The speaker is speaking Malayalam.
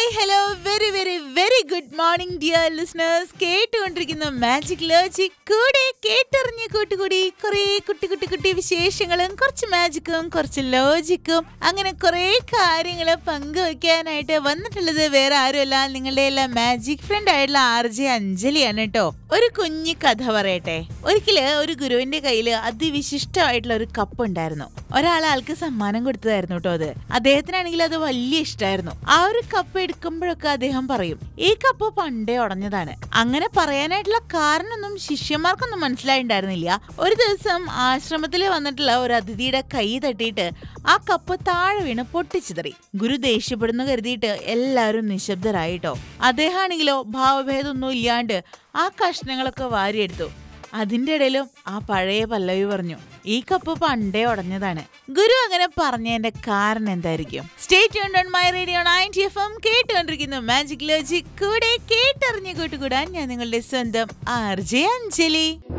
hi hello very very very good morning dear listeners കേട്ടുകൊണ്ടിരിക്കുന്ന മാജിക് ലോജിക് കൂടെ കേട്ടറിഞ്ഞ് കൂട്ടുകൂടി കുറെ കുട്ടി കുട്ടി കുട്ടി വിശേഷങ്ങളും കുറച്ച് മാജിക്കും കുറച്ച് ലോജിക്കും അങ്ങനെ കുറെ കാര്യങ്ങൾ പങ്കുവെക്കാനായിട്ട് വന്നിട്ടുള്ളത് വേറെ ആരുമല്ല നിങ്ങളുടെ എല്ലാം മാജിക് ഫ്രണ്ട് ആയിട്ടുള്ള ആർ ജെ അഞ്ജലിയാണ് കേട്ടോ ഒരു കുഞ്ഞി കഥ പറയട്ടെ ഒരിക്കല് ഒരു ഗുരുവിന്റെ കയ്യില് അതിവിശിഷ്ടമായിട്ടുള്ള ഒരു കപ്പ് ഉണ്ടായിരുന്നു ഒരാൾ ആൾക്ക് സമ്മാനം കൊടുത്തതായിരുന്നു കേട്ടോ അത് അദ്ദേഹത്തിനാണെങ്കിൽ അത് വലിയ ഇഷ്ടമായിരുന്നു ആ ഒരു കപ്പ് എടുക്കുമ്പോഴൊക്കെ അദ്ദേഹം പറയും ഈ കപ്പ് പണ്ടേ ഉടഞ്ഞതാണ് അങ്ങനെ പറയാനായിട്ടുള്ള കാരണമൊന്നും ശിഷ്യന്മാർക്കൊന്നും മനസ്സിലായിണ്ടായിരുന്നില്ല ഒരു ദിവസം ആശ്രമത്തിൽ വന്നിട്ടുള്ള ഒരു അതിഥിയുടെ കൈ തട്ടിയിട്ട് ആ കപ്പ് താഴെ വീണ് പൊട്ടിച്ചിതറി ഗുരു ദേഷ്യപ്പെടുന്നു കരുതിയിട്ട് എല്ലാവരും നിശബ്ദരായിട്ടോ അദ്ദേഹമാണെങ്കിലോ ഭാവഭേദമൊന്നും ഇല്ലാണ്ട് ആ കഷ്ണങ്ങളൊക്കെ വാരിയെടുത്തു അതിന്റെ ഇടയിലും ആ പഴയ പല്ലവി പറഞ്ഞു ഈ കപ്പ് പണ്ടേ ഉടഞ്ഞതാണ് ഗുരു അങ്ങനെ പറഞ്ഞതിന്റെ കാരണം എന്തായിരിക്കും state on my radio ninety F M കേട്ടുകൊണ്ടിരിക്കുന്നു മാജിക് ലോജിക് കൂടെ കേട്ടറിഞ്ഞു കൂട്ടുകൂടാൻ ഞാൻ നിങ്ങളുടെ സ്വന്തം ആർ ജെ അഞ്ജലി